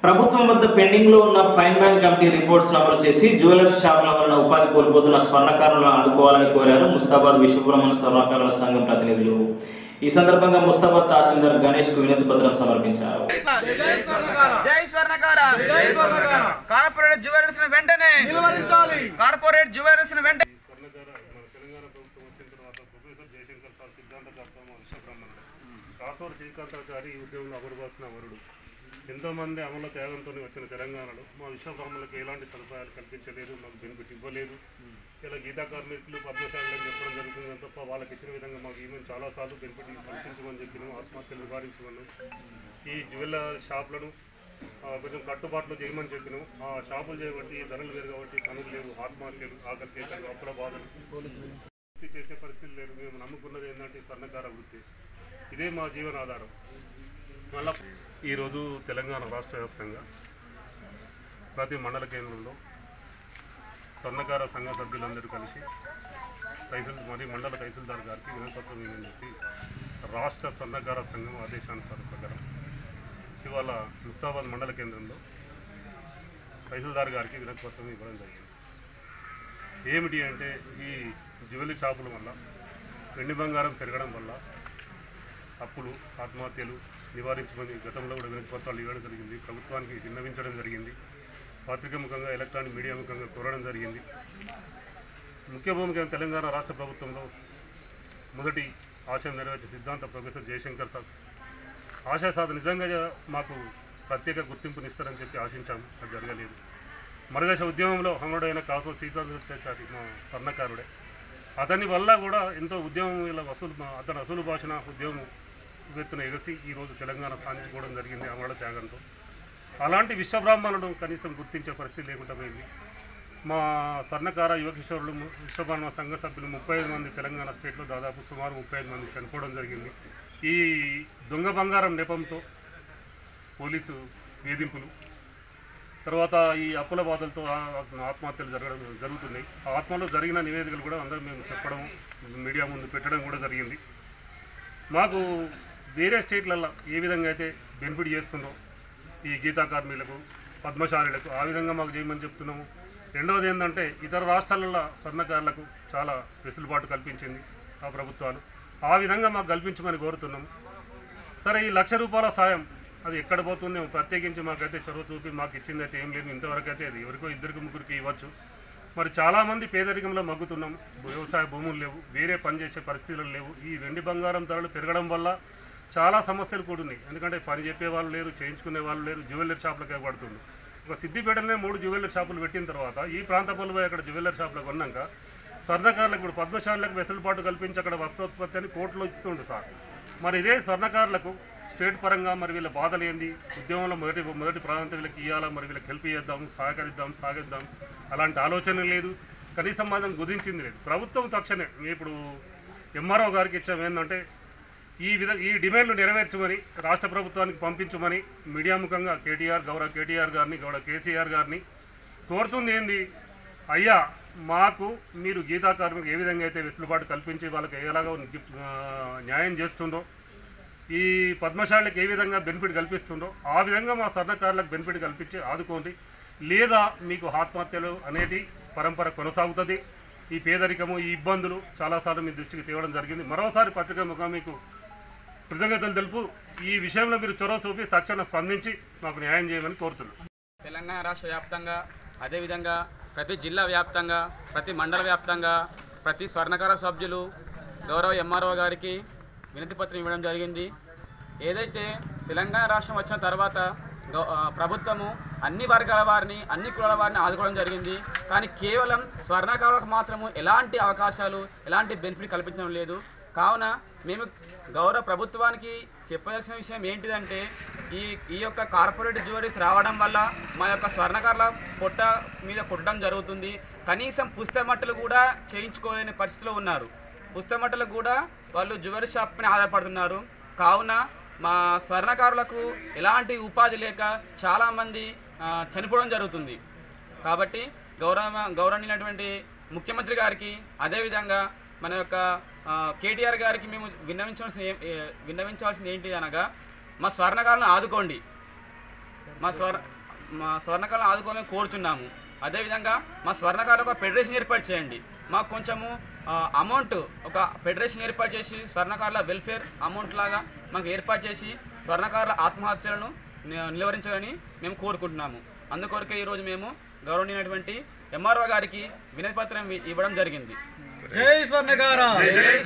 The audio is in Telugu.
ప్రభుత్వం వద్ద పెండింగ్ లో ఉన్న ఫైన్ మ్యాన్ కమిటీ రిపోర్ట్స్ అమలు చేసి జ్యువెలర్స్ షాపుల వలన ఉపాధి కోల్పోతున్న స్వర్ణకారులను ఆదుకోవాలని కోరారు ముస్తాబాద్ విశ్వబ్రహ్మణ స్వర్ణకారుల సంఘం ప్రతినిధులు ఈ సందర్భంగా ముస్తాబాద్ తహసీల్దార్ గణేష్ కు వినతి పత్రం సమర్పించారు జై స్వర్ణకార కార్పొరేట్ జ్యువెలర్స్ ను వెంటనే కార్పొరేట్ జ్యువెలర్స్ ను వెంటనే స్వర్ణకార మన తెలంగాణ ప్రభుత్వం వచ్చిన తర్వాత ప్రొఫెసర్ జయశంకర్ సార్ సిద్ధాంత కర్తమ విశ్వబ్రహ్మణుడు కాసూరు శ్రీకాంతాచారి ఈ ఉద్యోగంలో అమరువాసిన వరుడు ఎంతోమంది అమల త్యాగంతో వచ్చిన తెలంగాణలో మా విశ్వబ్రహ్మణులకు ఎలాంటి సదుపాయాలు కల్పించలేదు మాకు బెనిఫిట్ ఇవ్వలేదు ఇలా గీతా కార్మికులు పద్మశాలని చెప్పడం జరుగుతుంది తప్ప వాళ్ళకి ఇచ్చిన విధంగా మాకు ఈమెను చాలాసార్లు బెనిఫిట్ కల్పించమని చెప్పినాము ఆత్మహత్యలు నివారించమని ఈ జ్యువెలర్ షాపులను ఆ, కొంచెం కట్టుబాట్లు చేయమని చెప్పినాం ఆ షాపులు చేయబట్టి ధరలు వేరు కాబట్టి పనులు లేవు ఆత్మహత్యలు ఆఖరికి ఎక్కడ అప్పుల బాధలు వృత్తి చేసే పరిస్థితి లేదు మేము నమ్ముకున్నది ఏంటంటే ఈ స్వర్ణకార వృత్తి ఇదే మా జీవనాధారం మళ్ళా ఈరోజు తెలంగాణ రాష్ట్ర వ్యాప్తంగా ప్రతి మండల కేంద్రంలో స్వర్ణకార సంఘ సభ్యులందరూ కలిసి తహసీల్ మరియు మండల తహసీల్దార్ గారికి వినతిపత్రం ఇవ్వని చెప్పి రాష్ట్ర స్వర్ణకార సంఘం ఆదేశానుసారం ప్రకారం ఇవాళ ముస్తాబాద్ మండల కేంద్రంలో తహసీల్దార్ గారికి వినతిపత్రం ఇవ్వడం జరిగింది ఏమిటి అంటే ఈ జ్యువెలరీ షాపుల వల్ల వెండి బంగారం పెరగడం వల్ల అప్పులు ఆత్మహత్యలు నివారించమని గతంలో కూడా వినతిపత్రాలు ఇవ్వడం జరిగింది ప్రభుత్వానికి విన్నవించడం జరిగింది పత్రిక ముఖంగా ఎలక్ట్రానిక్ మీడియా ముఖంగా కోరడం జరిగింది ముఖ్య భూమిక తెలంగాణ రాష్ట్ర ప్రభుత్వంలో మొదటి ఆశయం నెరవేర్చే సిద్ధాంత ప్రొఫెసర్ జయశంకర్ సార్ ఆశా సాధన నిజంగా మాకు ప్రత్యేక గుర్తింపునిస్తారని చెప్పి ఆశించాము అది జరగలేదు మరుదశ ఉద్యమంలో హనుడైన కాసు సీతాచారి మా స్వర్ణకారుడే అతని వల్ల కూడా ఎంతో ఉద్యమం ఇలా వసూలు మా- అతని అసలు భాషన ఉద్యమం ఎత్తున ఎగసి ఈరోజు తెలంగాణ సాధించుకోవడం జరిగింది అమరుల త్యాగంతో అలాంటి విశ్వబ్రాహ్మణుడు కనీసం గుర్తించే పరిస్థితి లేకుండా పోయింది మా స్వర్ణకార యువ కిషోరులు ము- విశ్వబ్రహ్మ సంఘ సభ్యులు ముప్పై ఐదు మంది తెలంగాణ స్టేట్లో దాదాపు సుమారు ముప్పై ఐదు మంది చనిపోవడం జరిగింది ఈ దొంగ బంగారం నెపంతో పోలీసు వేధింపులు తర్వాత ఈ అప్పుల బాధలతో ఆ- ఆత్మహత్యలు జరగడం జరుగుతున్నాయి ఆ ఆత్మలో జరిగిన నివేదికలు కూడా అందరూ మేము చెప్పడం మీడియా ముందు పెట్టడం కూడా జరిగింది మాకు వేరే స్టేట్లలో ఏ విధంగా అయితే బెనిఫిట్ చేస్తుందో ఈ గీతా కార్మికులకు పద్మశాలులకు ఆ విధంగా మాకు చేయమని చెప్తున్నాము రెండవది ఏంటంటే ఇతర రాష్ట్రాలలో స్వర్ణకారులకు చాలా వెసులుబాటు కల్పించింది ఆ ప్రభుత్వాలు ఆ విధంగా మాకు కల్పించమని కోరుతున్నాము సరే ఈ లక్ష రూపాయల సాయం అది ఎక్కడ పోతుంది ప్రత్యేకించి మాకైతే చొరవ చూపి మాకు ఇచ్చింది అయితే ఏం లేదు ఇంతవరకు అయితే అది ఎవరికో ఇద్దరికి ముగ్గురికి ఇవ్వచ్చు మరి చాలామంది పేదరికంలో మగ్గుతున్నాం వ్యవసాయ భూములు లేవు వేరే పని చేసే పరిస్థితులు లేవు ఈ వెండి బంగారం ధరలు పెరగడం వల్ల చాలా సమస్యలు కూడా ఉన్నాయి ఎందుకంటే పని చెప్పే వాళ్ళు లేరు చేయించుకునే వాళ్ళు లేరు జ్యువెలరీ షాపులకు పడుతుంది ఒక సిద్దిపేటలోనే మూడు జ్యువెలరీ షాపులు పెట్టిన తర్వాత ఈ ప్రాంత పోయి అక్కడ జ్యువెలరీ షాపులకు కొన్నాక స్వర్ణకారులకు ఇప్పుడు పద్మశాలకు వెసులుబాటు కల్పించి అక్కడ వస్త్రోత్పత్తి అని కోర్టులో ఇస్తుండు సార్ మరి ఇదే స్వర్ణకారులకు స్టేట్ పరంగా మరి వీళ్ళ బాధలు ఏంది ఉద్యమంలో మొదటి మొదటి ప్రాంతం వీళ్ళకి ఇవ్వాలా మరి వీళ్ళకి హెల్ప్ చేద్దాం సహకరిద్దాం సాగిద్దాం అలాంటి ఆలోచన లేదు కనీసం మాత్రం గురించింది లేదు ప్రభుత్వం తక్షణమే ఇప్పుడు ఎంఆర్ఓ గారికి ఇచ్చాం ఏంటంటే ఈ విధ ఈ డిమాండ్లు నెరవేర్చమని రాష్ట్ర ప్రభుత్వానికి పంపించమని మీడియా ముఖంగా కేటీఆర్ గౌరవ కేటీఆర్ గారిని గౌరవ కేసీఆర్ గారిని కోరుతుంది ఏంది అయ్యా మాకు మీరు గీతా కార్మికులకు ఏ విధంగా అయితే వెసులుబాటు కల్పించి వాళ్ళకి ఎలాగో గిఫ్ట్ ఆ, న్యాయం చేస్తుండో ఈ పద్మశాలకు ఏ విధంగా బెనిఫిట్ కల్పిస్తుండో ఆ విధంగా మా స్వర్ణకారులకు బెనిఫిట్ కల్పించి ఆదుకోండి లేదా మీకు ఆత్మహత్యలు అనేది పరంపర కొనసాగుతుంది ఈ పేదరికము ఈ ఇబ్బందులు చాలాసార్లు మీ దృష్టికి తేవడం జరిగింది మరోసారి పత్రికా ముఖం మీకు కృతజ్ఞతలు తెలుపు ఈ విషయంలో మీరు చొరవ చూపి తక్షణ స్పందించి మాకు న్యాయం చేయమని కోరుతున్నాను తెలంగాణ రాష్ట్ర వ్యాప్తంగా అదేవిధంగా ప్రతి జిల్లా వ్యాప్తంగా ప్రతి మండల వ్యాప్తంగా ప్రతి స్వర్ణకార సభ్యులు గౌరవ ఎంఆర్ఓ గారికి వినతి పత్రం ఇవ్వడం జరిగింది ఏదైతే తెలంగాణ రాష్ట్రం వచ్చిన తర్వాత గౌ- ఆ, ప్రభుత్వము అన్ని వర్గాల వారిని అన్ని కులాల వారిని ఆదుకోవడం జరిగింది కానీ కేవలం స్వర్ణకారులకు మాత్రము ఎలాంటి అవకాశాలు ఎలాంటి బెనిఫిట్ కల్పించడం లేదు కావున మేము గౌరవ ప్రభుత్వానికి చెప్పాల్సిన విషయం ఏంటిదంటే ఈ ఈ యొక్క కార్పొరేట్ జ్యువెలరీస్ రావడం వల్ల మా యొక్క స్వర్ణకారుల పొట్ట మీద కొట్టడం జరుగుతుంది కనీసం పుస్తమట్టలు కూడా చేయించుకోలేని పరిస్థితిలో ఉన్నారు పుస్తమట్టలకు కూడా వాళ్ళు జ్యువెలరీ షాప్ పైన ఆధారపడుతున్నారు కావున మా స్వర్ణకారులకు ఎలాంటి ఉపాధి లేక చాలామంది ఆ, చనిపోవడం జరుగుతుంది కాబట్టి గౌరవ గౌరవనీయులైనటువంటి ముఖ్యమంత్రి గారికి అదేవిధంగా మన యొక్క ఆ, కేటీఆర్ గారికి మేము విన్నవించవలసిన ఏం- ఏ- విన్నవించవలసింది ఏంటి అనగా మా స్వర్ణకారులను ఆదుకోండి మా స్వర్ మా స్వర్ణకళ ఆదుకోవాలని కోరుతున్నాము అదేవిధంగా మా స్వర్ణకళ ఒక ఫెడరేషన్ ఏర్పాటు చేయండి మాకు కొంచెము అమౌంట్ ఒక ఫెడరేషన్ ఏర్పాటు చేసి స్వర్ణకారుల వెల్ఫేర్ అమౌంట్ లాగా మాకు ఏర్పాటు చేసి స్వర్ణకారుల ఆత్మహత్యలను ని- నిలువరించాలని మేము కోరుకుంటున్నాము అందుకొరకే ఈరోజు మేము గౌరవనీయమైనటువంటి ఎంఆర్ఓ గారికి వినతి పత్రం ఇవ్వడం జరిగింది జై స్వర్ణకార